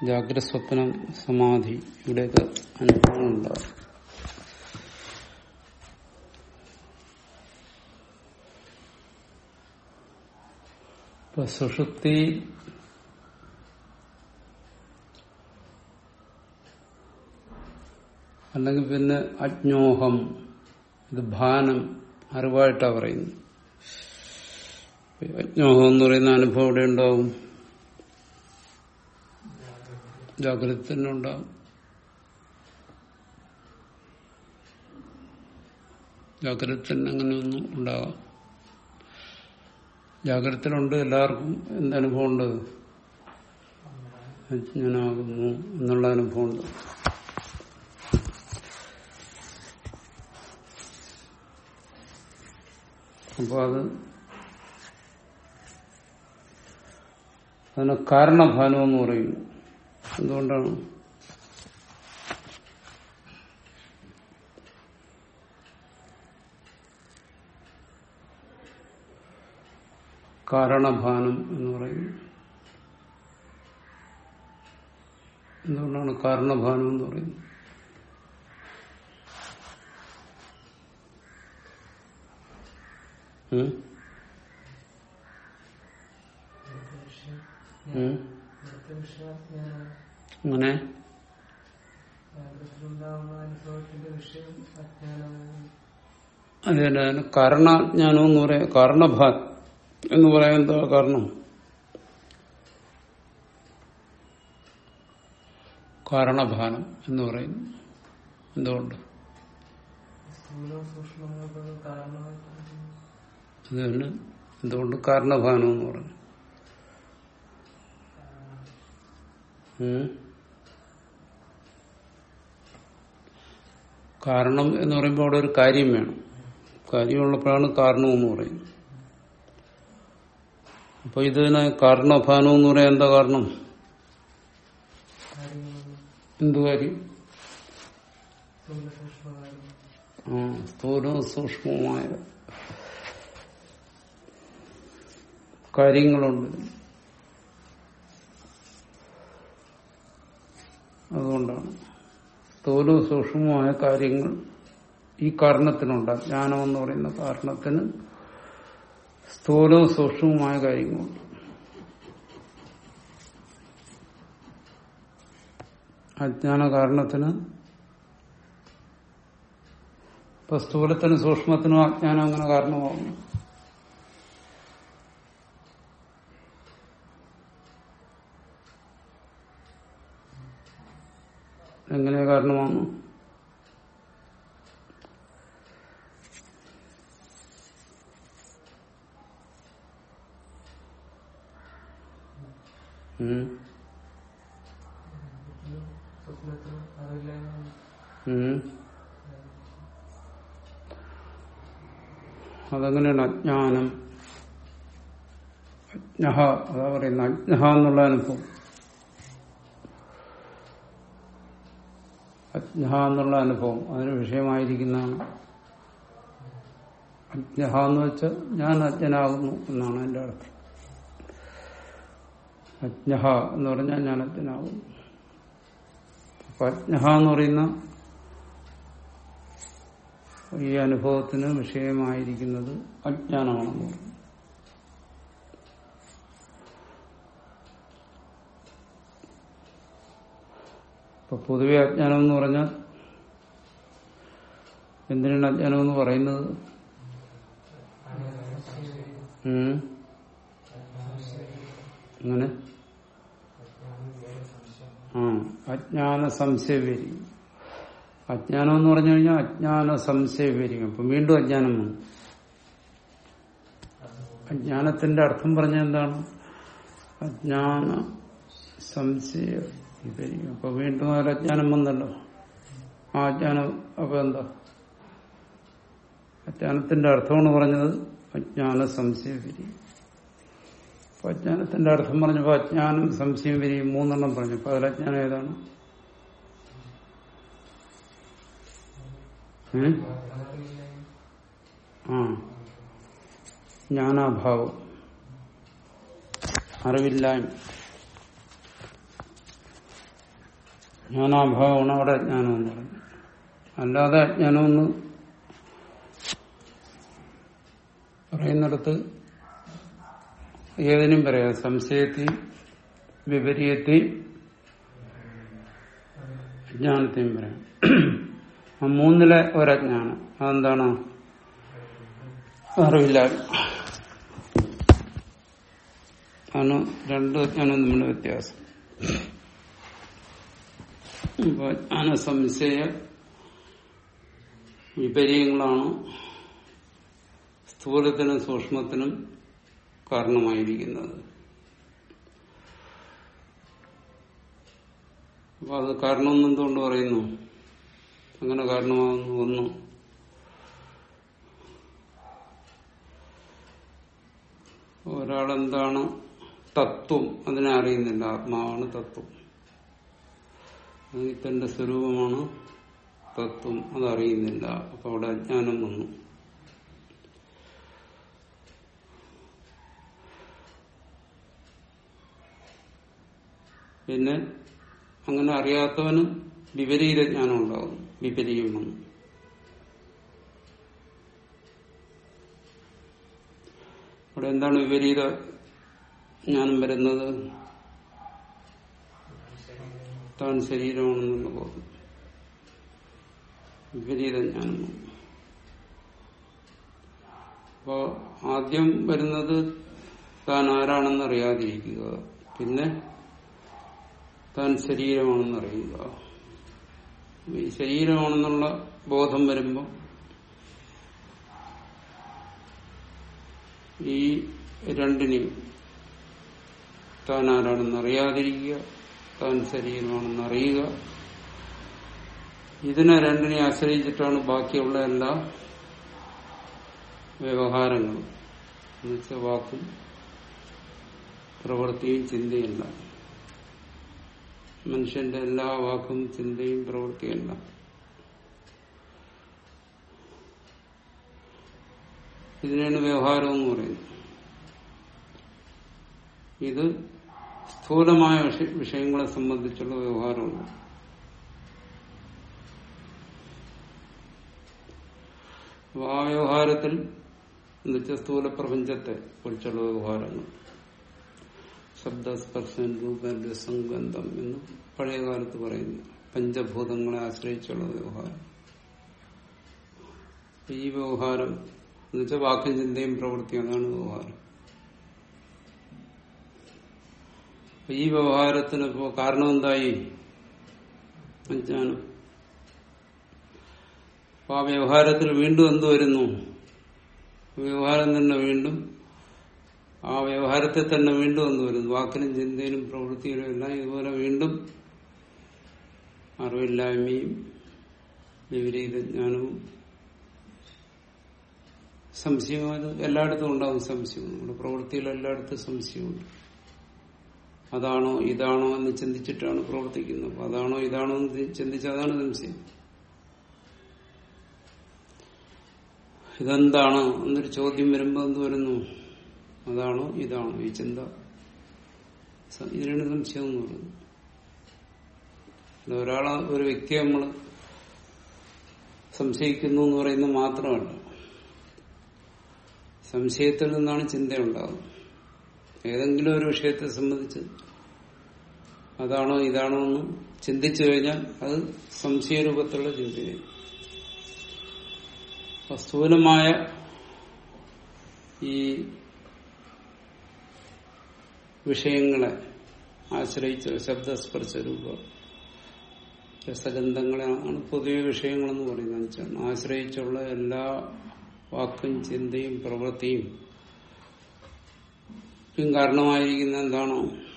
ജാഗ്രത സ്വപ്നം സമാധി ഇവിടെയൊക്കെ അനുഭവങ്ങളുണ്ടാവും ഇപ്പൊ സുഷുപ്തി അല്ലെങ്കിൽ പിന്നെ അജ്ഞോഹം ഇത് ഭാനം അറിവായിട്ടാ പറയുന്നത് അജ്ഞോഹം എന്ന് പറയുന്ന അനുഭവം ഇവിടെ ഉണ്ടാവും ജാഗ്രത തന്നെ ഉണ്ടാവും ജാഗ്രത തന്നെ അങ്ങനെയൊന്നും ഉണ്ടാകാം ജാഗ്രതത്തിലുണ്ട് എല്ലാവർക്കും എന്തനുഭവമുണ്ട് അജ്ഞനാകുന്നു എന്നുള്ള അനുഭവമുണ്ട് അപ്പൊ അത് അതിന് കാരണഭാനം എന്ന് പറയുന്നു എന്തുകൊണ്ടാണ് കാരണഭാനം എന്ന് പറയുന്നു എന്തുകൊണ്ടാണ് കാരണഭാനം എന്ന് പറയുന്നത് ഉം? ഉം? അങ്ങനെ അനുഭവത്തിന്റെ വിഷയം അജ്ഞാനമാണ് അതിന് കാരണജ്ഞാനം എന്ന് പറയാം കാരണഭാൻ എന്ന് പറയാൻ എന്താ കാരണം കാരണഭാനം എന്ന് പറയുന്നു എന്തുകൊണ്ട് സ്ഥൂലവും സൂക്ഷ്മങ്ങളും കാരണമായിട്ട് അതിന് എന്തുകൊണ്ട് കാരണഭാനം എന്ന് പറഞ്ഞു ഉം? കാരണം എന്ന് പറയുമ്പോൾ അവിടെ ഒരു കാര്യം വേണം കാര്യമുള്ളപ്പോഴാണ് കാരണം എന്ന് പറയുന്നത് അപ്പൊ ഇതിന് കാരണഭാനം എന്ന് പറയാൻ എന്താ കാരണം കാര്യങ്ങളും എന്ത് കാര്യം സ്ഥൂല സൂക്ഷ്മകാര്യം ആ സ്ഥൂലവും സൂക്ഷ്മവുമായ കാര്യങ്ങളുണ്ട് അതുകൊണ്ടാണ് സ്ഥൂലവും സൂക്ഷ്മവുമായ കാര്യങ്ങൾ ഈ കാരണത്തിനുണ്ട് അജ്ഞാനം എന്ന് പറയുന്ന കാരണത്തിന് സ്ഥൂലവും സൂക്ഷ്മവുമായ കാര്യങ്ങളുണ്ട് അജ്ഞാന കാരണത്തിന് ഇപ്പൊ സ്ഥൂലത്തിനും സൂക്ഷ്മത്തിനും അജ്ഞാനം അങ്ങനെ കാരണമാകുന്നു എങ്ങനെ കാരണമാകുന്നു ഉം. സ്വപ്നത്തിനും അറിയില്ലായ്മ ഉം. അതെങ്ങനെയാണ് അജ്ഞാനം അജ്ഞഹ അതാ പറയുന്ന അജ്ഞഹ എന്നുള്ള അനുഭവം അജ്ഞഹ എന്നുള്ള അനുഭവം അതിന് വിഷയമായിരിക്കുന്നതാണ് അജ്ഞഹ എന്ന് വെച്ചാൽ ഞാൻ അജ്ഞനാകുന്നു എന്നാണ് എന്റെ അർത്ഥം അജ്ഞഹ എന്ന് പറഞ്ഞാൽ ഞാൻ അജ്ഞനാകുന്നു അപ്പൊ അജ്ഞഹ എന്ന് പറയുന്ന ഈ അനുഭവത്തിന് വിഷയമായിരിക്കുന്നത് അജ്ഞാനമാണെന്ന് പറയും ഇപ്പൊ പൊതുവെ അജ്ഞാനം എന്ന് പറഞ്ഞാൽ എന്തിനാണ് അജ്ഞാനം എന്ന് പറയുന്നത് ഉം? അങ്ങനെ ആ അജ്ഞാന സംശയവരി അജ്ഞാനം എന്ന് പറഞ്ഞു കഴിഞ്ഞാൽ അജ്ഞാന സംശയവരിക്കും അപ്പൊ വീണ്ടും അജ്ഞാനം വന്നു അജ്ഞാനത്തിന്റെ അർത്ഥം പറഞ്ഞ എന്താണ് അജ്ഞാന സംശയ വിപരീകം അപ്പൊ വീണ്ടും ഒരു അജ്ഞാനം വന്നല്ലോ ആ അജ്ഞാനം അപ്പൊ എന്താ അജ്ഞാനത്തിന്റെ അർത്ഥമാണ് പറഞ്ഞത് അജ്ഞാന സംശയ വിപരീകം അപ്പൊ അജ്ഞാനത്തിന്റെ അർത്ഥം പറഞ്ഞപ്പോ അജ്ഞാനം സംശയം വിരിയും മൂന്നെണ്ണം പറഞ്ഞു അപ്പൊ അതിൽ അജ്ഞാനം ഏതാണ് ഏ? ആ ജ്ഞാനാഭാവം അറിവില്ലായ്മ ജ്ഞാനാഭാവമാണ് അവിടെ അജ്ഞാനം എന്ന് പറഞ്ഞു അല്ലാതെ അജ്ഞാനമെന്ന് പറയുന്നിടത്ത് ഏതിനും പറയാം സംശയത്തെയും വിപരീയത്തെയും അജ്ഞാനത്തെയും പറയാം ആ മൂന്നിലെ ഒരജ്ഞാനം അതെന്താണ് അറിവില്ലായ്മ ആണ് രണ്ട് അജ്ഞാനം തമ്മിലുള്ള വ്യത്യാസം ഇപ്പൊ ജ്ഞാന സംശയ വിപര്യങ്ങളാണ് സ്ഥൂലത്തിനും സൂക്ഷ്മത്തിനും കാരണമായിരിക്കുന്നത് അപ്പൊ അത് കാരണമെന്ന് എന്തുകൊണ്ട് പറയുന്നു അങ്ങനെ കാരണമാകുന്നു ഒന്ന് ഒരാളെന്താണ് തത്വം അതിനെ അറിയുന്നില്ല ആത്മാവാണ് തത്വം അത് തന്റെ സ്വരൂപമാണ് തത്വം അതറിയുന്നില്ല അപ്പൊ അവിടെ അജ്ഞാനം വന്നു പിന്നെ അങ്ങനെ അറിയാത്തവന് വിപരീത ജ്ഞാനം ഉണ്ടാകും വിപരീയം വന്നു അവിടെ എന്താണ് വിപരീത ജ്ഞാനം വരുന്നത് താൻ ശരീരമാണെന്നുള്ള ബോധം വിപരീത ജ്ഞാനം വന്നു. അപ്പോ ആദ്യം വരുന്നത് താൻ ആരാണെന്ന് അറിയാതിരിക്കുക പിന്നെ താൻ ശരീരമാണെന്ന് അറിയുക ഈ ശരീരമാണെന്നുള്ള ബോധം വരുമ്പോൾ ഈ രണ്ടിനെയും താൻ ആരാണെന്ന് അറിയാതിരിക്കുക താൻ ശരീരമാണെന്ന് അറിയുക ഇതിനെ രണ്ടിനെ ആശ്രയിച്ചിട്ടാണ് ബാക്കിയുള്ള എല്ലാ വ്യവഹാരങ്ങളും എന്നുവെച്ചാൽ വാക്കും പ്രവൃത്തിയും ചിന്തയല്ല മനുഷ്യന്റെ എല്ലാ വാക്കും ചിന്തയും പ്രവൃത്തിയല്ല ഇതിനാണ് വ്യവഹാരം എന്ന് പറയുന്നത് ഇത് സ്ഥൂലമായ വിഷ- വിഷയങ്ങളെ സംബന്ധിച്ചുള്ള വ്യവഹാരമുണ്ട് അപ്പൊ ആ വ്യവഹാരത്തിൽ എന്നുവെച്ചാൽ സ്ഥൂല പ്രപഞ്ചത്തെ കുറിച്ചുള്ള വ്യവഹാരങ്ങൾ ശബ്ദസ്പർശൻ രൂപൻ രസംഗന്ധം എന്ന് പഴയ കാലത്ത് പറയുന്നു പഞ്ചഭൂതങ്ങളെ ആശ്രയിച്ചുള്ള വ്യവഹാരം ഈ വ്യവഹാരം എന്നുവെച്ചാൽ വാക്കും ചിന്തയും പ്രവൃത്തിയും അതാണ് വ്യവഹാരം അപ്പൊ ഈ വ്യവഹാരത്തിന് ഇപ്പോ കാരണം എന്തായി അജ്ഞാനം അപ്പൊ ആ വ്യവഹാരത്തിൽ വീണ്ടും എന്ത് വരുന്നു വ്യവഹാരം തന്നെ വീണ്ടും ആ വ്യവഹാരത്തെ തന്നെ വീണ്ടും എന്ത് വരുന്നു വാക്കിനും ചിന്തയിലും പ്രവൃത്തിയിലും എല്ലാം ഇതുപോലെ വീണ്ടും അറിവില്ലായ്മയും വിപരീത ജ്ഞാനവും സംശയവും അത് എല്ലായിടത്തും ഉണ്ടാകും സംശയം നമ്മുടെ പ്രവൃത്തിയിൽ എല്ലായിടത്തും സംശയമുണ്ട് അതാണോ ഇതാണോ എന്ന് ചിന്തിച്ചിട്ടാണ് പ്രവർത്തിക്കുന്നത് അപ്പൊ അതാണോ ഇതാണോ എന്ന് ചിന്തിച്ച അതാണ് സംശയം ഇതെന്താണ് എന്നൊരു ചോദ്യം വരുമ്പോ എന്ത് വരുന്നു അതാണോ ഇതാണോ ഈ ചിന്ത സ- ഇതിനാണ് സംശയം എന്ന് പറയുന്നത് അല്ല ഒരാളെ ഒരു വ്യക്തിയെ നമ്മൾ സംശയിക്കുന്നു എന്ന് പറയുന്നത് മാത്രമല്ല സംശയത്തിൽ നിന്നാണ് ചിന്ത ഉണ്ടാകുന്നത് ഏതെങ്കിലും ഒരു വിഷയത്തെ സംബന്ധിച്ച് അതാണോ ഇതാണോ എന്ന് ചിന്തിച്ചു കഴിഞ്ഞാൽ അത് സംശയരൂപത്തിലുള്ള ചിന്തയായി അപ്പൊ സ്ഥൂലമായ ഈ വിഷയങ്ങളെ ആശ്രയിച്ച് ശബ്ദസ്പർശ രൂപ രസഗന്ധങ്ങളെയാണ് പൊതുവെ വിഷയങ്ങളെന്ന് പറയുന്നത് വെച്ചാൽ ആശ്രയിച്ചുള്ള എല്ലാ വാക്കും ചിന്തയും പ്രവൃത്തിയും ും കാരണമായിരിക്കുന്ന എന്താണോ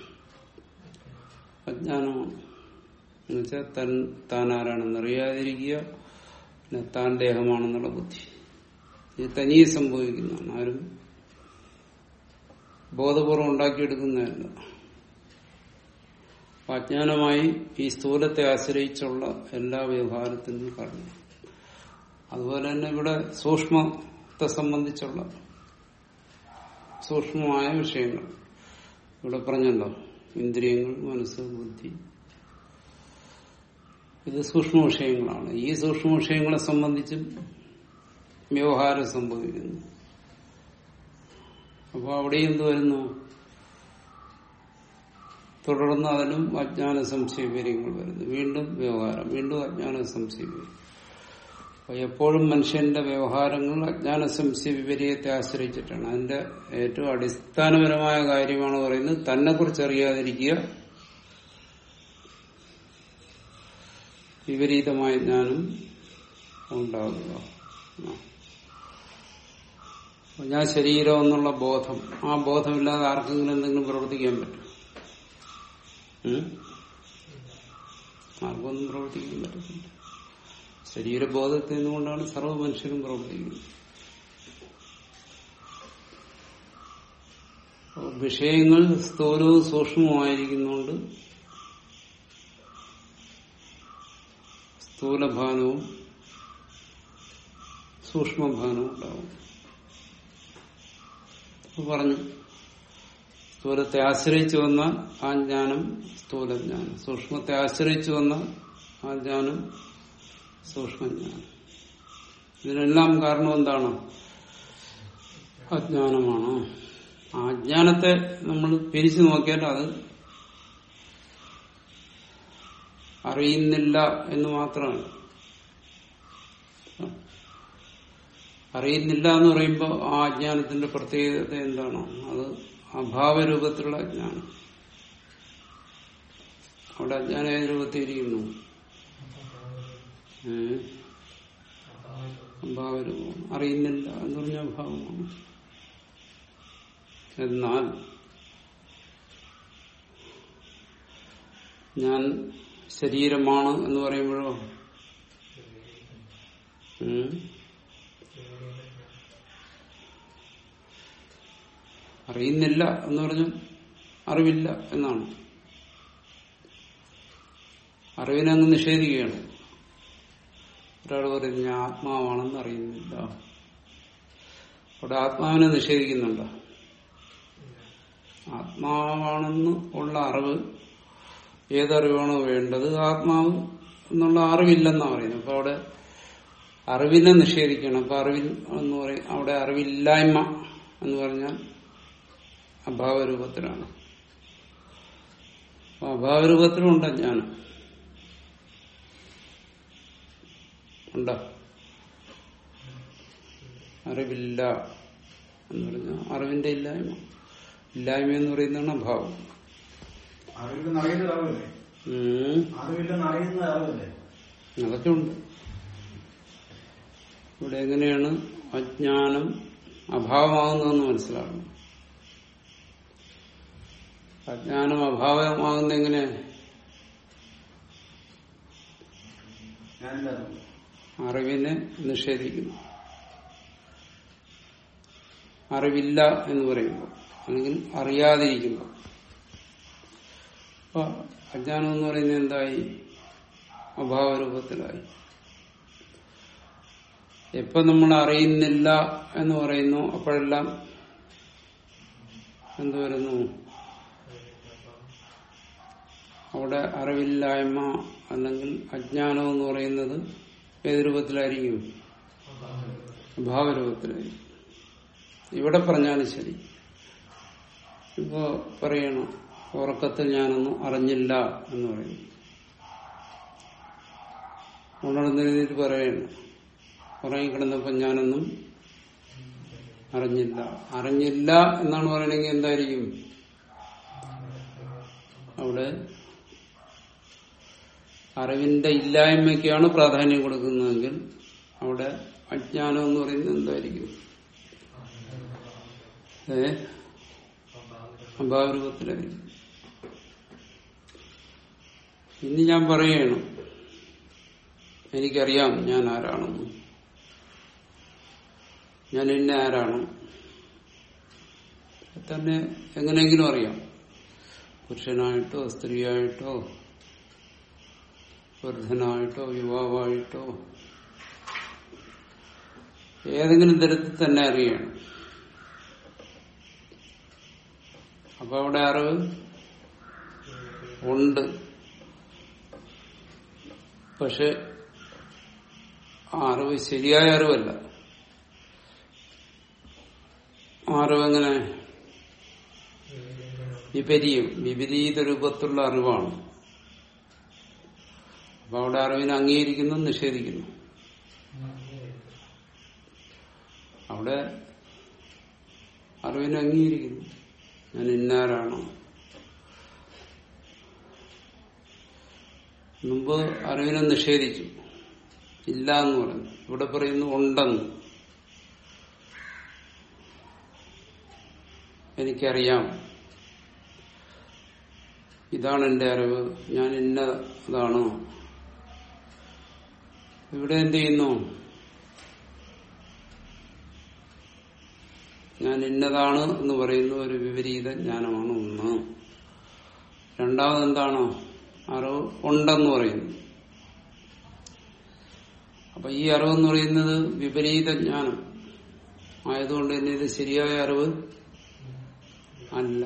അജ്ഞാനമാണ് എന്നുവെച്ചാൽ തൻ താൻ ആരാണെന്ന് അറിയാതിരിക്കുക പിന്നെ താൻ ദേഹമാണെന്നുള്ള ബുദ്ധി ഇത് തനിയെ സംഭവിക്കുന്നതാണ് ആരും ബോധപൂർവം ഉണ്ടാക്കിയെടുക്കുന്നതല്ല അപ്പൊ അജ്ഞാനമായി ഈ സ്ഥൂലത്തെ ആശ്രയിച്ചുള്ള എല്ലാ വ്യവഹാരത്തിനും കാരണം അതുപോലെ തന്നെ ഇവിടെ സൂക്ഷ്മത്തെ സംബന്ധിച്ചുള്ള സൂക്ഷ്മമായ വിഷയങ്ങൾ ഇവിടെ പറഞ്ഞല്ലോ ഇന്ദ്രിയങ്ങൾ മനസ്സ് ബുദ്ധി ഇത് സൂക്ഷ്മ വിഷയങ്ങളാണ് ഈ സൂക്ഷ്മ വിഷയങ്ങളെ സംബന്ധിച്ചും വ്യവഹാരം സംഭവിക്കുന്നു അപ്പോൾ അവിടെ എന്ത് വരുന്നു തുടർന്ന് അതിനും അജ്ഞാന സംശയ വിവരങ്ങൾ വരുന്നു വീണ്ടും വ്യവഹാരം വീണ്ടും അജ്ഞാന സംശയ വിവരം അപ്പൊ എപ്പോഴും മനുഷ്യന്റെ വ്യവഹാരങ്ങൾ അജ്ഞാന സംശയ വിപരീയത്തെ ആശ്രയിച്ചിട്ടാണ് അതിന്റെ ഏറ്റവും അടിസ്ഥാനപരമായ കാര്യമാണ് പറയുന്നത് തന്നെ കുറിച്ച് അറിയാതിരിക്കുക വിപരീതമായ ജ്ഞാനം ഉണ്ടാകുക ആ. അപ്പൊ ഞാൻ ശരീരം എന്നുള്ള ബോധം ആ ബോധമില്ലാതെ ആർക്കെങ്കിലും എന്തെങ്കിലും പ്രവർത്തിക്കാൻ പറ്റും ഉം? ആർക്കൊന്നും പ്രവർത്തിക്കാൻ പറ്റത്തില്ല ശരീരബോധത്തിൽ നിന്നുകൊണ്ടാണ് സർവ്വ മനുഷ്യരും പ്രവർത്തിക്കുന്നത് അപ്പൊ വിഷയങ്ങൾ സ്ഥൂലവും സൂക്ഷ്മവുമായിരിക്കുന്നതുകൊണ്ട് സ്ഥൂലഭാനവും സൂക്ഷ്മഭാനവും ഉണ്ടാവും അപ്പൊ പറഞ്ഞു സ്ഥൂലത്തെ ആശ്രയിച്ചു വന്നാൽ ആ ജ്ഞാനം സ്ഥൂലജ്ഞാനം സൂക്ഷ്മത്തെ ആശ്രയിച്ചു വന്നാൽ ആ ജ്ഞാനം സൂക്ഷ്മജ്ഞാനം ഇതിനെല്ലാം കാരണം എന്താണ് അജ്ഞാനമാണ് ആ അജ്ഞാനത്തെ നമ്മൾ പിരിച്ചു നോക്കിയാൽ അത് അറിയുന്നില്ല എന്ന് മാത്രമാണ് അറിയുന്നില്ല എന്ന് പറയുമ്പോൾ ആ അജ്ഞാനത്തിന്റെ പ്രത്യേകത എന്താണ് അത് അഭാവരൂപത്തിലുള്ള അജ്ഞാനം അവിടെ അജ്ഞാനം ഏത് രൂപത്തിയിരിക്കുന്നു ഏഹ് അഭാവരൂപം അറിയുന്നില്ല എന്ന് പറഞ്ഞ അഭാവമാണ് എന്നാൽ ഞാൻ ശരീരമാണ് എന്ന് പറയുമ്പോഴോ ഉം? അറിയുന്നില്ല എന്ന് പറഞ്ഞു അറിവില്ല എന്നാണ് അറിവിനെ അങ്ങ് നിഷേധിക്കുകയാണ് ഒരാൾ പറയുന്നു ഞാൻ ആത്മാവാണെന്ന് അറിയുന്നില്ല അവിടെ ആത്മാവിനെ നിഷേധിക്കുന്നുണ്ടോ ആത്മാവാണെന്ന് ഉള്ള അറിവ് ഏതറിവാണോ വേണ്ടത് ആത്മാവ് എന്നുള്ള അറിവില്ലെന്നാ പറയുന്നത് അപ്പൊ അവിടെ അറിവിനെ നിഷേധിക്കണം അപ്പൊ അറിവിൽ എന്ന് പറയും അവിടെ അറിവില്ലായ്മ എന്ന് പറഞ്ഞാൽ അഭാവരൂപത്തിലാണ് അപ്പൊ അഭാവരൂപത്തിലുണ്ട് ജ്ഞാനം ഉണ്ടോ അറിവില്ല എന്ന് പറഞ്ഞാൽ അറിവിന്റെ ഇല്ലായ്മ ഇല്ലായ്മ എന്ന് പറയുന്നതാണ് അഭാവം അറിവില്ലെന്ന് അറിയുന്നത് അറിവല്ലേ ഉം. അറിവില്ലെന്ന് അറിയുന്നത് അറിവല്ലേ അതൊക്കെ ഉണ്ട് ഇവിടെ എങ്ങനെയാണ് അജ്ഞാനം അഭാവമാകുന്നതെന്ന് മനസ്സിലാക്കണം അജ്ഞാനം അഭാവമാകുന്ന എങ്ങനെ ഞാനില്ല അറിവിനെ നിഷേധിക്കുന്നു അറിവില്ല എന്ന് പറയുമ്പോൾ അല്ലെങ്കിൽ അറിയാതിരിക്കുമ്പോൾ അപ്പൊ അജ്ഞാനം എന്ന് പറയുന്നത് എന്തായി അഭാവരൂപത്തിലായി എപ്പൊ നമ്മൾ അറിയുന്നില്ല എന്ന് പറയുന്നു അപ്പോഴെല്ലാം എന്തു വരുന്നു അവിടെ അറിവില്ലായ്മ അല്ലെങ്കിൽ അജ്ഞാനം എന്ന് പറയുന്നത് ഏത് രൂപത്തിലായിരിക്കും ഭാവരൂപത്തിലായിരിക്കും ഇവിടെ പറഞ്ഞാലും ശരി ഇപ്പോ പറയണം ഉറക്കത്തിൽ ഞാനൊന്നും അറിഞ്ഞില്ല എന്ന് പറയുന്നു ഉണർന്ന രീതിയിൽ പറയണം ഉറങ്ങിക്കിടന്നപ്പോ ഞാനൊന്നും അറിഞ്ഞില്ല അറിഞ്ഞില്ല എന്നാണ് പറയണെങ്കിൽ എന്തായിരിക്കും അവിടെ അറിവിന്റെ ഇല്ലായ്മയ്ക്കാണ് പ്രാധാന്യം കൊടുക്കുന്നതെങ്കിൽ അവിടെ അജ്ഞാനം എന്ന് പറയുന്നത് എന്തായിരിക്കും ഏ അഭാവരൂപത്തിലായിരിക്കും ഇനി ഞാൻ പറയുകയാണ് എനിക്കറിയാം ഞാൻ ആരാണെന്ന് ഞാൻ എന്നെ ആരാണ് തന്നെ എങ്ങനെയെങ്കിലും അറിയാം പുരുഷനായിട്ടോ സ്ത്രീയായിട്ടോ വൃദ്ധനായിട്ടോ യുവാവായിട്ടോ ഏതെങ്കിലും തരത്തിൽ തന്നെ അറിയണം അപ്പൊ അവിടെ അറിവ് ഉണ്ട് പക്ഷെ ആ അറിവ് ശരിയായ അറിവല്ല ആ അറിവ് എങ്ങനെ വിപരീയം വിപരീത രൂപത്തിലുള്ള അറിവാണ് അപ്പൊ അവിടെ അറിവിനെ അംഗീകരിക്കുന്നു നിഷേധിക്കുന്നു അവിടെ അറിവിനെ അംഗീകരിക്കുന്നു ഞാൻ ഇന്നാരാണോ മുമ്പ് അറിവിനെ നിഷേധിച്ചു ഇല്ല എന്ന് പറഞ്ഞു ഇവിടെ പറയുന്നു ഉണ്ടെന്ന് എനിക്കറിയാം ഇതാണ് എന്റെ അറിവ് ഞാൻ ഇന്ന അതാണ് ഇവിടെ എന്ത് ചെയ്യുന്നു ഞാൻ ഇന്നതാണ് എന്ന് പറയുന്ന ഒരു വിപരീത ജ്ഞാനമാണ് ഒന്ന് രണ്ടാമത് എന്താണ് അറിവ് ഉണ്ടെന്ന് പറയുന്നു അപ്പൊ ഈ അറിവെന്ന് പറയുന്നത് വിപരീത ജ്ഞാനം ആയതുകൊണ്ട് തന്നെ ഇത് ശരിയായ അറിവ് അല്ല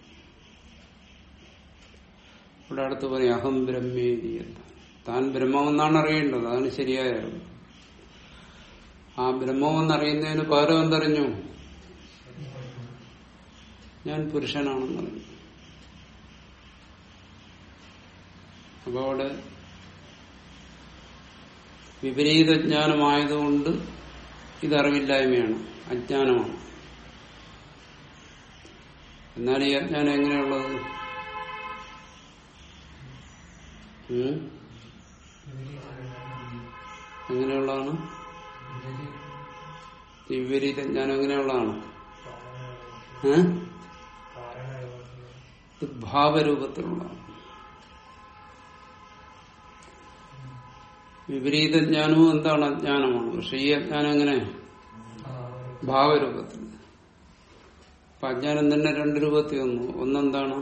ഇവിടെ അടുത്ത് പറയും അഹം ബ്രഹ്മേദി എന്ന് താൻ ബ്രഹ്മമെന്നാണ് അറിയേണ്ടത് അതാണ് ശരിയായ അറിവ് ആ ബ്രഹ്മമെന്നറിയുന്നതിന് പകരം എന്തറിഞ്ഞു ഞാൻ പുരുഷനാണെന്നറിഞ്ഞു അപ്പൊ അവിടെ വിപരീത ജ്ഞാനമായതുകൊണ്ട് ഇതറിവില്ലായ്മയാണ് അജ്ഞാനമാണ് എന്നാൽ ഈ അജ്ഞാനം എങ്ങനെയുള്ളത് ഉം? എങ്ങനെയുള്ളതാണ് ഈ വിപരീത ജ്ഞാനം എങ്ങനെയുള്ളതാണ് ഏ ഇത് ഭാവരൂപത്തിലുള്ളതാണ് വിപരീത ജ്ഞാനവും എന്താണ് അജ്ഞാനമാണ് പക്ഷെ ഈ അജ്ഞാനം എങ്ങനെ ഭാവരൂപത്തിൽ അപ്പൊ അജ്ഞാനം തന്നെ രണ്ട് രൂപത്തിൽ വന്നു ഒന്നെന്താണ്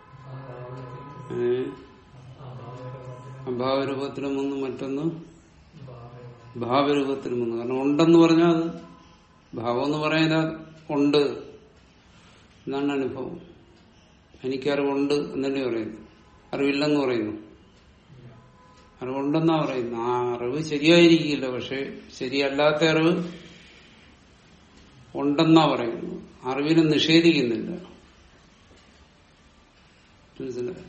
ഏ അഭാവരൂപത്തിലും വന്നു മറ്റൊന്ന് ഭാവരൂപത്തിലും വന്നു കാരണം ഉണ്ടെന്ന് പറഞ്ഞാൽ അത് ഭാവം എന്ന് പറയുന്നത് ഉണ്ട് എന്നാണ് അനുഭവം എനിക്കറിവുണ്ട് എന്നല്ലേ പറയുന്നു അറിവില്ലെന്ന് പറയുന്നു അറിവുണ്ടെന്നാ പറയുന്നു ആ അറിവ് ശരിയായിരിക്കില്ല പക്ഷെ ശരിയല്ലാത്ത അറിവ് ഉണ്ടെന്നാ പറയുന്നു അറിവിനെ നിഷേധിക്കുന്നില്ല മനസ്സിലായോ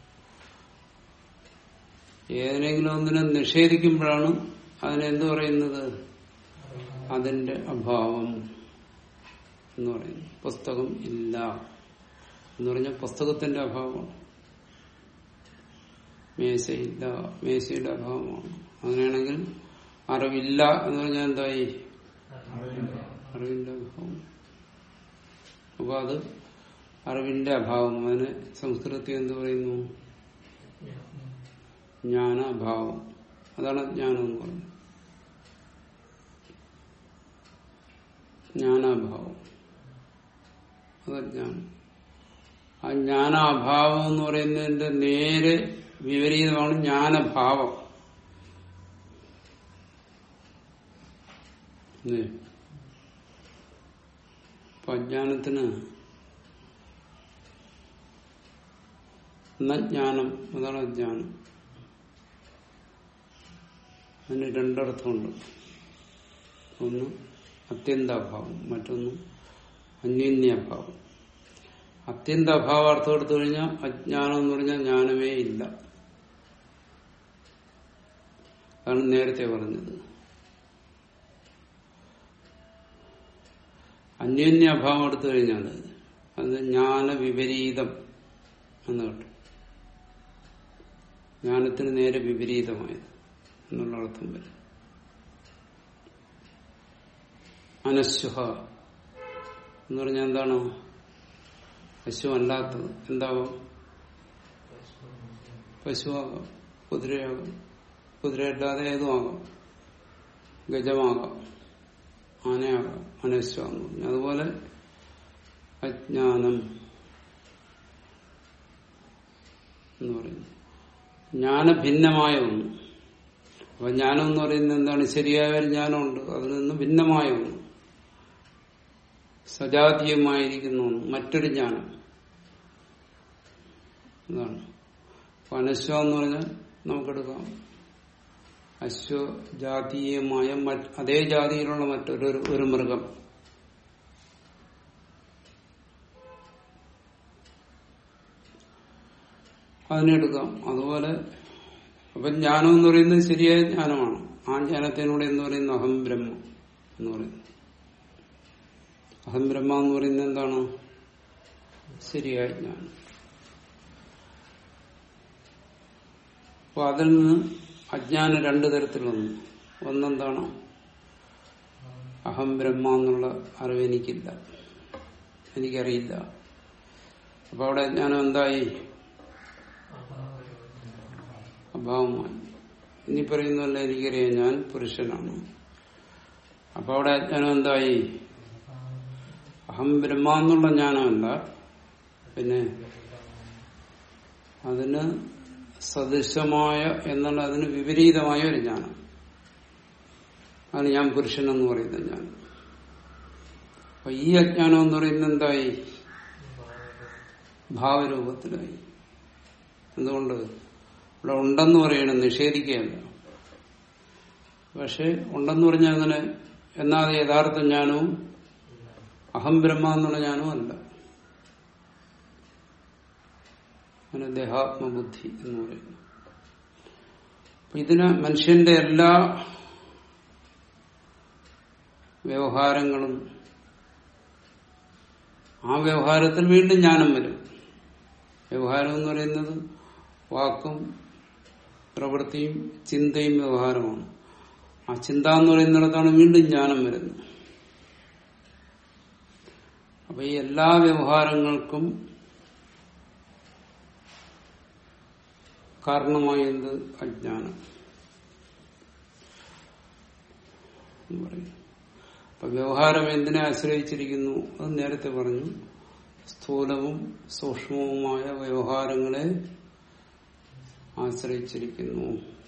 ഏതിനെങ്കിലും ഒന്നിനെ നിഷേധിക്കുമ്പോഴാണ് അതിനെന്ത് പറയുന്നത് അതിന്റെ അഭാവം എന്ന് പറയുന്നു പുസ്തകം ഇല്ല എന്ന് പറഞ്ഞാൽ പുസ്തകത്തിന്റെ അഭാവമാണ് മേശയില്ല മേശയുടെ അഭാവമാണ് അങ്ങനെയാണെങ്കിൽ അറിവില്ല എന്ന് പറഞ്ഞാൽ എന്തായി അറിവിന്റെ അഭാവം അപ്പൊ അത് അറിവിന്റെ അഭാവം അതിന് സംസ്കൃതത്തിൽ എന്ത് പറയുന്നു ജ്ഞാനാഭാവം അതാണ് ജ്ഞാനം എന്ന് പറയുന്നത് ജ്ഞാനാഭാവം അതജ്ഞാനം ആ ജ്ഞാനാഭാവം എന്ന് പറയുന്നതിന്റെ നേരെ വിപരീതമാണ് ജ്ഞാനഭാവം ഇല്ലേ? അപ്പൊ അജ്ഞാനത്തിന് എന്നാ ജ്ഞാനം അതാണ് അജ്ഞാനം അതിന് രണ്ടർത്ഥമുണ്ട് ഒന്ന് അത്യന്താഭാവം മറ്റൊന്ന് അന്യോന്യാഭാവം അത്യന്താഭാവം അർത്ഥം എടുത്തു കഴിഞ്ഞാൽ അജ്ഞാനം എന്ന് പറഞ്ഞാൽ ജ്ഞാനമേ ഇല്ല അതാണ് നേരത്തെ പറഞ്ഞത് അന്യോന്യാഭാവം എടുത്തു കഴിഞ്ഞാൽ അത് ജ്ഞാന വിപരീതം എന്ന് കേട്ടു ജ്ഞാനത്തിന് നേരെ വിപരീതമായത് എന്നുള്ള അർത്ഥം വരും അനശ്വഹ എന്ന് പറഞ്ഞാൽ എന്താണ് പശുവല്ലാത്തത് എന്താവും പശുവാകാം കുതിരയാകാം കുതിരയല്ലാതെ ഏതുമാകാം ഗജമാകാം ആനയാകാം അനശ്വ എന്ന് പറഞ്ഞു അതുപോലെ അജ്ഞാനം എന്ന് പറയുന്നു ജ്ഞാനഭിന്നമായ ഒന്ന് അപ്പൊ ജ്ഞാനം എന്ന് പറയുന്നത് എന്താണ് ശരിയായ ഒരു ജ്ഞാനമുണ്ട് അതിൽ നിന്ന് ഭിന്നമായ ഒന്ന് സജാതീയമായിരിക്കുന്ന ഒന്ന് മറ്റൊരു ജ്ഞാനം അതാണ് അപ്പൊ അനശ്വ എന്ന് പറഞ്ഞാൽ നമുക്കെടുക്കാം അശ്വജാതീയമായ മറ്റ് അതേ ജാതിയിലുള്ള മറ്റൊരു ഒരു- ഒരു മൃഗം അതിനെടുക്കാം അതുപോലെ അപ്പൊ ജ്ഞാനം എന്ന് പറയുന്നത് ശരിയായ ജ്ഞാനമാണ് ആ ജ്ഞാനത്തിനൂടെ എന്ന് പറയുന്നത് അഹം ബ്രഹ്മ എന്ന് പറയുന്നത് അഹം ബ്രഹ്മ എന്ന് പറയുന്നത് എന്താണ് ശരിയായ ജ്ഞാനം അപ്പൊ അതിൽ നിന്ന് അജ്ഞാനം രണ്ടു തരത്തിലൊന്ന് ഒന്നെന്താണ് അഹം ബ്രഹ്മ എന്നുള്ള അറിവ് എനിക്കില്ല എനിക്കറിയില്ല അപ്പൊ അവിടെ അജ്ഞാനം എന്തായി അഭാവമായി ഇനി പറയുന്നല്ല എനിക്കറിയാം ഞാൻ പുരുഷനാണ് അപ്പൊ അവിടെ അജ്ഞാനം എന്തായി അഹം ബ്രഹ്മ എന്നുള്ള ജ്ഞാനമല്ല പിന്നെ അതിന് സദൃശമായ എന്നുള്ള അതിന് വിപരീതമായ ഒരു ജ്ഞാനം അത് ഞാൻ പുരുഷൻ എന്ന് പറയുന്ന ജ്ഞാനം അപ്പൊ ഈ അജ്ഞാനം എന്ന് പറയുന്നത് എന്തായി ഭാവരൂപത്തിലായി എന്തുകൊണ്ട് ഇവിടെ ഉണ്ടെന്ന് പറയണം നിഷേധിക്കുകയല്ല പക്ഷെ ഉണ്ടെന്ന് പറഞ്ഞാൽ അങ്ങനെ എന്നാൽ അത് യഥാർത്ഥ ജ്ഞാനവും അഹം ബ്രഹ്മ എന്നുള്ള ജ്ഞാനവും അല്ല അങ്ങനെ ദേഹാത്മബുദ്ധി എന്ന് പറയുന്നു അപ്പൊ ഇതിന് മനുഷ്യന്റെ എല്ലാ വ്യവഹാരങ്ങളും ആ വ്യവഹാരത്തിൽ വീണ്ടും ജ്ഞാനം വരും വ്യവഹാരം എന്ന് പറയുന്നത് വാക്കും പ്രവൃത്തിയും ചിന്തയും വ്യവഹാരമാണ് ആ ചിന്ത എന്ന് പറയുന്നിടത്താണ് വീണ്ടും ജ്ഞാനം വരുന്നത് അപ്പൊ ഈ എല്ലാ വ്യവഹാരങ്ങൾക്കും കാരണമായ എന്ത് അജ്ഞാനം എന്ന് പറയും അപ്പൊ വ്യവഹാരം എന്തിനെ ആശ്രയിച്ചിരിക്കുന്നു അത് നേരത്തെ പറഞ്ഞു സ്ഥൂലവും സൂക്ഷ്മവുമായ വ്യവഹാരങ്ങളെ ആശ്രയിച്ചിരിക്കുന്നു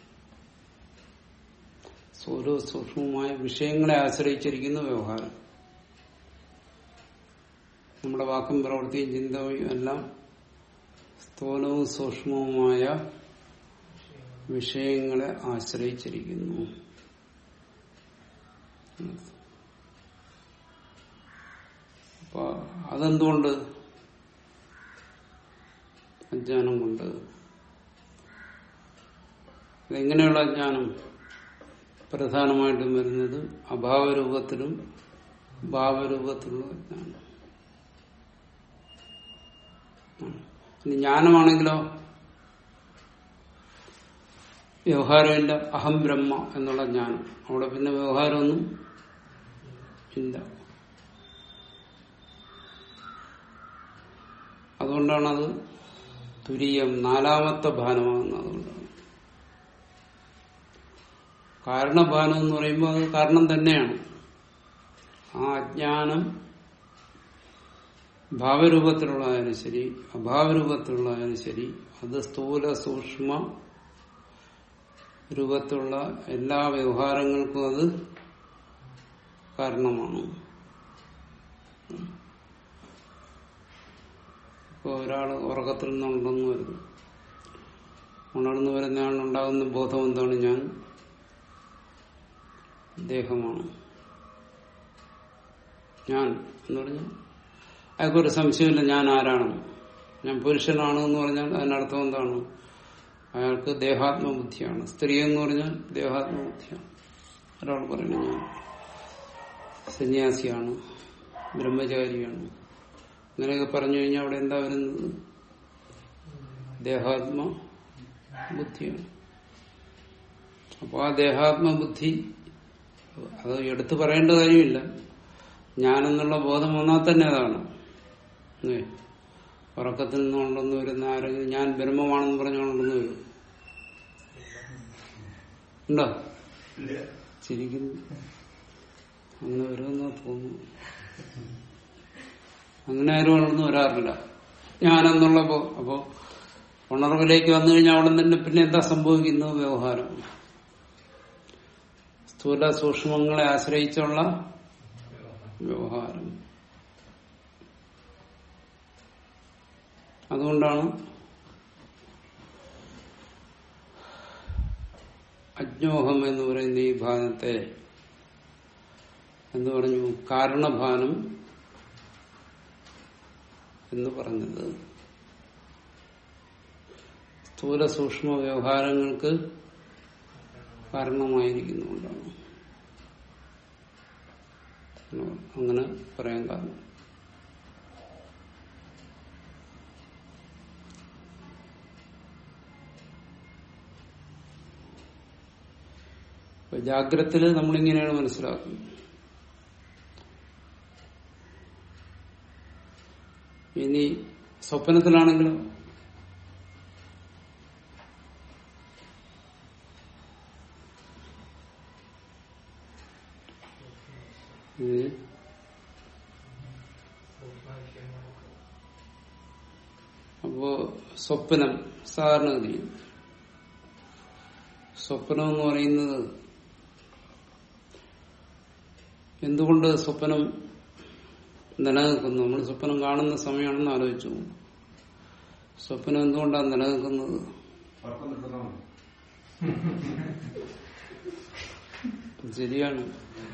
സ്ഥൂലവും സൂക്ഷ്മവുമായ വിഷയങ്ങളെ ആശ്രയിച്ചിരിക്കുന്നു വ്യവഹാരം നമ്മുടെ വാക്കും പ്രവൃത്തിയും ചിന്തയും എല്ലാം സ്ഥൂലവും സൂക്ഷ്മവുമായ വിഷയങ്ങളെ ആശ്രയിച്ചിരിക്കുന്നു അപ്പൊ അതെന്തുകൊണ്ട് അജ്ഞാനം കൊണ്ട് ഇതെങ്ങനെയുള്ള അജ്ഞാനം പ്രധാനമായിട്ടും വരുന്നത് അഭാവരൂപത്തിലും ഭാവരൂപത്തിലുള്ള അജ്ഞാനം ഉം. ഇനി ജ്ഞാനമാണെങ്കിലോ വ്യവഹാരമില്ല അഹം ബ്രഹ്മ എന്നുള്ള ജ്ഞാനം അവിടെ പിന്നെ വ്യവഹാരമൊന്നും ഇല്ല അതുകൊണ്ടാണത് തുരീയം നാലാമത്തെ ഭാനമാകുന്നത് അതുകൊണ്ടാണ് കാരണഭാനം എന്ന് പറയുമ്പോൾ അത് കാരണം തന്നെയാണ് ആ അജ്ഞാനം ഭാവരൂപത്തിലുള്ളതായാലും ശരി അഭാവരൂപത്തിലുള്ളതായാലും ശരി അത് സ്ഥൂല സൂക്ഷ്മ രൂപത്തിലുള്ള എല്ലാ വ്യവഹാരങ്ങൾക്കും അത് കാരണമാണ് ഇപ്പോൾ ഒരാൾ ഉറക്കത്തിൽ നിന്നുണ്ടെന്ന് വരുന്നു ഉണർന്നു വരുന്ന ആളിനുണ്ടാകുന്ന ബോധം എന്താണ് ഞാൻ ദേഹമാണ് ഞാൻ എന്ന് പറഞ്ഞാൽ അയാൾക്കൊരു സംശയമില്ല ഞാൻ ആരാണെന്ന് ഞാൻ പുരുഷനാണ് എന്ന് പറഞ്ഞാൽ അതിനർത്ഥം എന്താണ് അയാൾക്ക് ദേഹാത്മബുദ്ധിയാണ് സ്ത്രീ എന്ന് പറഞ്ഞാൽ ദേഹാത്മബുദ്ധിയാണ് ഒരാൾ പറയുന്നു ഞാൻ സന്യാസിയാണ് ബ്രഹ്മചാരിയാണ് ഇങ്ങനെയൊക്കെ പറഞ്ഞു കഴിഞ്ഞാൽ അവിടെ എന്താ വരുന്നത് ദേഹാത്മ ബുദ്ധിയാണ് അപ്പോൾ ആ ദേഹാത്മബുദ്ധി അത് എടുത്തു പറയേണ്ട കാര്യമില്ല ഞാനെന്നുള്ള ബോധം വന്നാൽ തന്നെ അതാണ് ഏ, ഉറക്കത്തിൽ നിന്നുകൊണ്ടെന്ന് വരുന്ന ആരെങ്കിലും ഞാൻ ബ്രഹ്മമാണെന്ന് പറഞ്ഞുകൊണ്ടെന്ന് വരും ഉണ്ടോ ചിരിക്കുന്നു അങ്ങനെ വരുമെന്ന് തോന്നുന്നു അങ്ങനെ ആരും ഉണർന്നു വരാറില്ല ഞാനെന്നുള്ള ബോ- അപ്പോ ഉണർവിലേക്ക് വന്നു കഴിഞ്ഞാൽ അവിടെ തന്നെ പിന്നെ എന്താ സംഭവിക്കുന്നത് വ്യവഹാരം സ്ഥൂല സൂക്ഷ്മങ്ങളെ ആശ്രയിച്ചുള്ള വ്യവഹാരം അതുകൊണ്ടാണ് അജ്ഞോഹം എന്ന് പറയുന്ന ഈ ഭാനത്തെ എന്ന് പറഞ്ഞു കാരണഭാനം എന്ന് പറഞ്ഞത് സ്ഥൂല സൂക്ഷ്മ വ്യവഹാരങ്ങൾക്ക് കാരണമായിരിക്കുന്നുകൊണ്ടാണ് അങ്ങനെ പറയാൻ കാരണം ജാഗ്രത്തില് നമ്മളിങ്ങനെയാണ് മനസ്സിലാക്കുന്നത് ഇനി സ്വപ്നത്തിലാണെങ്കിലും ഇത് അപ്പോ സ്വപ്നം സാധാരണഗതിയിൽ സ്വപ്നം എന്ന് പറയുന്നത് എന്തുകൊണ്ട് സ്വപ്നം നിലനിൽക്കുന്നു നമ്മൾ സ്വപ്നം കാണുന്ന സമയമാണെന്ന് ആലോചിച്ചു സ്വപ്നം എന്തുകൊണ്ടാണ് നിലനിൽക്കുന്നത് ഉറക്കം കിട്ടുന്നതാണ് ശരിയാണ്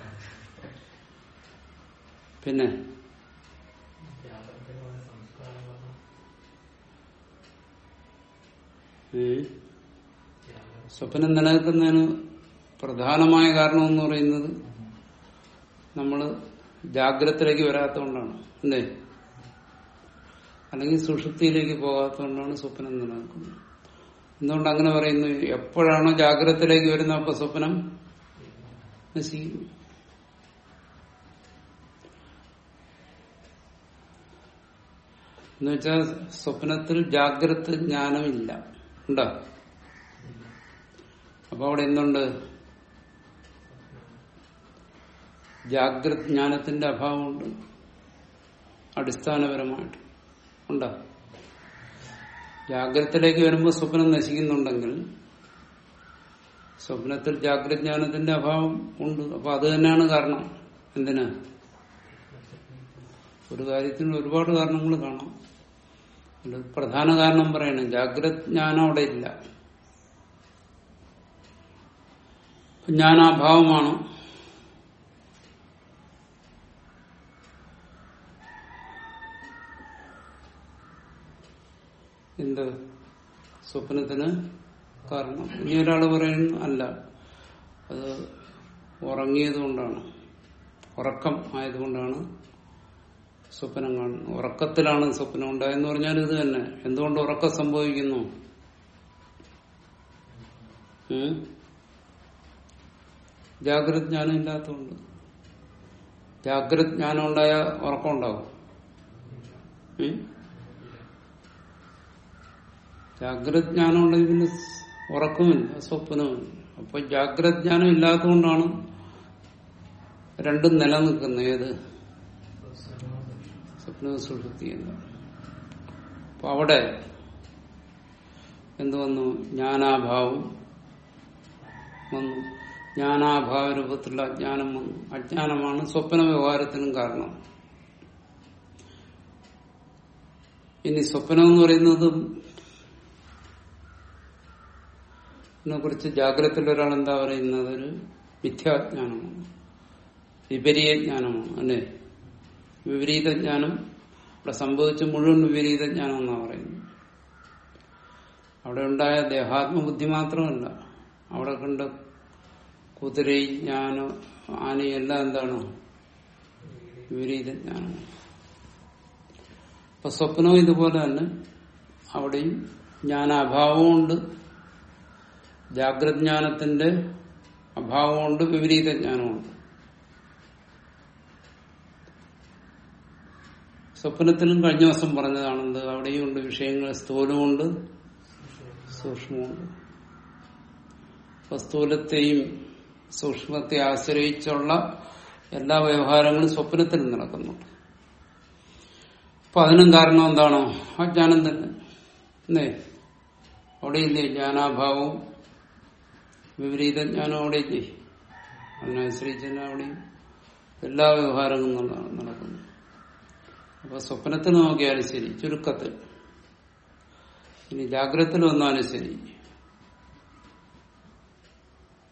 പിന്നെ ഏ? സ്വപ്നം നിലനിൽക്കുന്നതിന് പ്രധാനമായ കാരണം എന്ന് പറയുന്നത് നമ്മൾ ജാഗ്രതയിലേക്ക് വരാത്തതുകൊണ്ടാണ് അല്ലേ അല്ലെങ്കിൽ സുഷുപ്തിയിലേക്ക് പോകാത്തതുകൊണ്ടാണ് സ്വപ്നം നിലനിൽക്കുന്നത് എന്തുകൊണ്ട് അങ്ങനെ പറയുന്നു എപ്പോഴാണോ ജാഗ്രതയിലേക്ക് വരുന്നത് അപ്പൊ സ്വപ്നം നശിക്കും എന്നുവെച്ചാൽ സ്വപ്നത്തിൽ ജാഗ്രത ജ്ഞാനമില്ല ഉണ്ടോ അപ്പൊ അവിടെ എന്തുണ്ട് ജാഗ്രത ജ്ഞാനത്തിന്റെ അഭാവമുണ്ട് അടിസ്ഥാനപരമായിട്ട് ഉണ്ടോ ജാഗ്രതത്തിലേക്ക് വരുമ്പോൾ സ്വപ്നം നശിക്കുന്നുണ്ടെങ്കിൽ സ്വപ്നത്തിൽ ജാഗ്രത ജ്ഞാനത്തിന്റെ അഭാവം ഉണ്ട് അപ്പൊ അത് തന്നെയാണ് കാരണം എന്തിന് ഒരു കാര്യത്തിന് ഒരുപാട് കാരണങ്ങൾ കാണാം അതിൽ പ്രധാന കാരണം പറയണം ജാഗ്രത ജ്ഞാനം അവിടെ ഇല്ല ജ്ഞാനാഭാവമാണ് എന്ത് സ്വപ്നത്തിന് കാരണം ഇനി ഒരാൾ പറയുന്നു അല്ല അത് ഉറങ്ങിയത് കൊണ്ടാണ് ഉറക്കം ആയതുകൊണ്ടാണ് സ്വപ്നം കാണുന്നത് ഉറക്കത്തിലാണ് സ്വപ്നം ഉണ്ടായെന്ന് പറഞ്ഞാൽ ഇത് തന്നെ എന്തുകൊണ്ട് ഉറക്കം സംഭവിക്കുന്നു ഉം? ജാഗ്രത ജ്ഞാനം ഇല്ലാത്തതുകൊണ്ട് ജാഗ്രത ജ്ഞാനം ഉണ്ടായ ഉറക്കം ഉണ്ടാവും ഉം? ജാഗ്രത ജ്ഞാനം ഉണ്ടെങ്കിൽ പിന്നെ ഉറക്കമില്ല സ്വപ്നമില്ല അപ്പൊ ജാഗ്രത ജ്ഞാനം ഇല്ലാത്തതുകൊണ്ടാണ് രണ്ടും നിലനിൽക്കുന്നത് ഏത് സ്വപ്ന സുഷുപ്തി എന്ന് അപ്പൊ അവിടെ എന്ത് വന്നു ജ്ഞാനാഭാവം വന്നു ജ്ഞാനാഭാവ രൂപത്തിലുള്ള അജ്ഞാനം വന്നു അജ്ഞാനമാണ് സ്വപ്ന വ്യവഹാരത്തിനും കാരണം ഇനി സ്വപ്നം എന്ന് പറയുന്നത് ഇതിനെ കുറിച്ച് ജാഗ്രതയിൽ ഒരാൾ എന്താ പറയുന്നത് ഒരു മിഥ്യാജ്ഞാനമാണ് വിപരീത ജ്ഞാനമാണ് അല്ലേ വിപരീത ജ്ഞാനം ഇവിടെ സംഭവിച്ച മുഴുവൻ വിപരീത ജ്ഞാനം എന്നാണ് പറയുന്നത് അവിടെ ഉണ്ടായ ദേഹാത്മബുദ്ധി മാത്രമല്ല അവിടെ കണ്ട കുതിരൈ ജ്ഞാനം ആനയെല്ലാം എന്താണ് വിപരീത ജ്ഞാനമാണ് അപ്പൊ സ്വപ്നവും ഇതുപോലെ തന്നെ അവിടെയും ജ്ഞാനാഭാവമുണ്ട് ജാഗ്രത ജ്ഞാനത്തിന്റെ അഭാവമുണ്ട് വിപരീത ജ്ഞാനമുണ്ട് സ്വപ്നത്തിലും കഴിഞ്ഞ ദിവസം പറഞ്ഞതാണെന്ത് അവിടെയും ഉണ്ട് വിഷയങ്ങൾ സ്ഥൂലമുണ്ട് സൂക്ഷ്മമുണ്ട് അപ്പൊ സ്ഥൂലത്തെയും സൂക്ഷ്മത്തെ ആശ്രയിച്ചുള്ള എല്ലാ വ്യവഹാരങ്ങളും സ്വപ്നത്തിൽ നടക്കുന്നുണ്ട് അപ്പൊ അതിനും കാരണം എന്താണോ ആ ജ്ഞാനം തന്നെ അല്ലേ അവിടെ ഇല്ലേ ജ്ഞാനാഭാവവും വിപരീത ജ്ഞാനം അവിടെ ഇല്ലേ അതിനനുസരിച്ച് തന്നെ അവിടെയും എല്ലാ വ്യവഹാരങ്ങളും നട- നടക്കുന്നു അപ്പൊ സ്വപ്നത്തിൽ നോക്കിയാലും ശരി ചുരുക്കത്തിൽ ഇനി ജാഗ്രതത്തിൽ വന്നാലും ശരി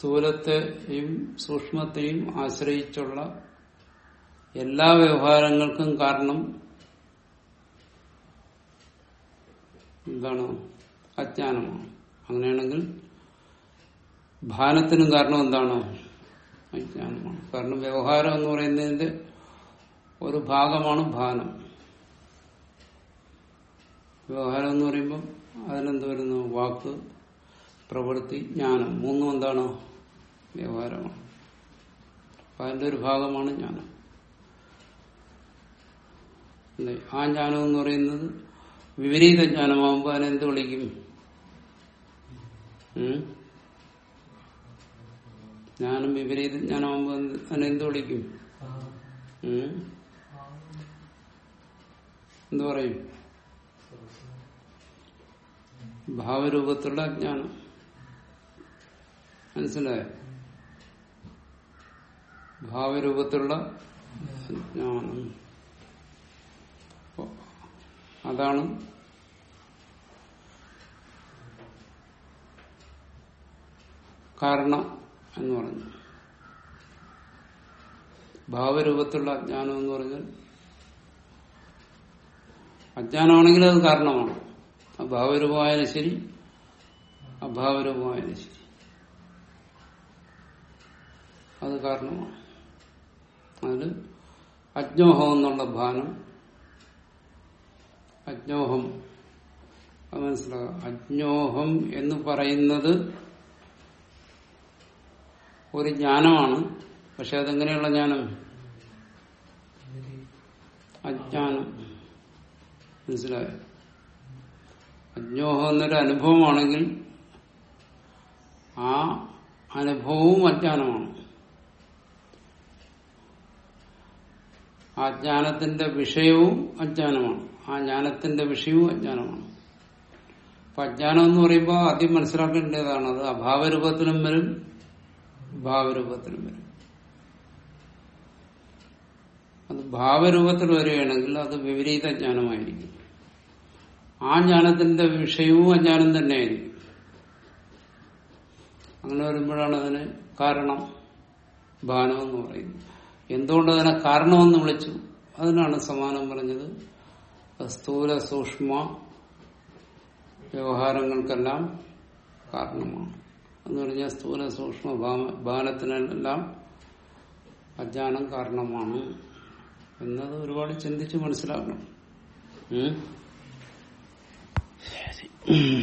സ്ഥൂലത്തെയും സൂക്ഷ്മത്തെയും ആശ്രയിച്ചുള്ള എല്ലാ വ്യവഹാരങ്ങൾക്കും കാരണം എന്താണ് അജ്ഞാനമാണ് അങ്ങനെയാണെങ്കിൽ ഭാനത്തിനും കാരണം എന്താണ് അജ്ഞാനമാണ് കാരണം വ്യവഹാരം എന്ന് പറയുന്നതിന്റെ ഒരു ഭാഗമാണ് ഭാനം വ്യവഹാരം എന്ന് പറയുമ്പോൾ അതിനെന്ത് വരുന്നു വാക്ക് പ്രവൃത്തി ജ്ഞാനം മൂന്നും എന്താണ് വ്യവഹാരമാണ് അപ്പൊ അതിന്റെ ഒരു ഭാഗമാണ് ജ്ഞാനം അല്ലേ? ആ ജ്ഞാനം എന്ന് പറയുന്നത് വിപരീത ജ്ഞാനമാകുമ്പോൾ അതിനെന്ത് വിളിക്കും ഉം? ജ്ഞാനം വിപരീത ജ്ഞാനമാകുമ്പോൾ എന്ത്- അതിനെന്ത് വിളിക്കും ഉം? എന്ത് പറയും ഭാവരൂപത്തിലുള്ള അജ്ഞാനം മനസ്സിലായോ ഭാവരൂപത്തിലുള്ള അജ്ഞാനം അപ്പൊ അതാണ് കാരണം എന്ന് പറഞ്ഞു ഭാവരൂപത്തിലുള്ള അജ്ഞാനം എന്ന് പറഞ്ഞാൽ അജ്ഞാനമാണെങ്കിൽ അത് കാരണമാണ് അഭാവരൂപമായാലും ശരി അഭാവരൂപമായാലും ശരി അത് കാരണമാണ് അതിൽ അജ്ഞോഹം എന്നുള്ള ഭാനം അജ്ഞോഹം അത് മനസ്സിലാകാം അജ്ഞോഹം എന്ന് പറയുന്നത് ഒരു ജ്ഞാനമാണ് പക്ഷെ അതെങ്ങനെയുള്ള ജ്ഞാനം അജ്ഞാനം മനസ്സിലായോ അജ്ഞോഹം എന്നൊരു അനുഭവമാണെങ്കിൽ ആ അനുഭവവും അജ്ഞാനമാണ് ആ ജ്ഞാനത്തിന്റെ വിഷയവും അജ്ഞാനമാണ് ആ ജ്ഞാനത്തിന്റെ വിഷയവും അജ്ഞാനമാണ് അപ്പൊ അജ്ഞാനം എന്ന് പറയുമ്പോൾ ആദ്യം മനസ്സിലാക്കേണ്ടതാണ് അത് അഭാവരൂപത്തിലും വരും ഭാവരൂപത്തിലും വരും അത് ഭാവരൂപത്തിൽ വരികയാണെങ്കിൽ അത് വിപരീത ജ്ഞാനമായിരിക്കും ആ ജ്ഞാനത്തിന്റെ വിഷയവും അജ്ഞാനം തന്നെയായിരിക്കും അങ്ങനെ വരുമ്പോഴാണ് അതിന് കാരണം ഭാനം എന്ന് പറയുന്നത് എന്തുകൊണ്ട് അതിനെ കാരണമെന്ന് വിളിച്ചു അതിനാണ് സമാനം പറഞ്ഞത് സ്ഥൂല സൂക്ഷ്മ വ്യവഹാരങ്ങൾക്കെല്ലാം കാരണമാണ് എന്ന് പറഞ്ഞാൽ സ്ഥൂല സൂക്ഷ്മ ഭാ- ഭാനത്തിനെല്ലാം അജ്ഞാനം കാരണമാണ് എന്നത് ഒരുപാട് ചിന്തിച്ച് മനസ്സിലാക്കണം ഉം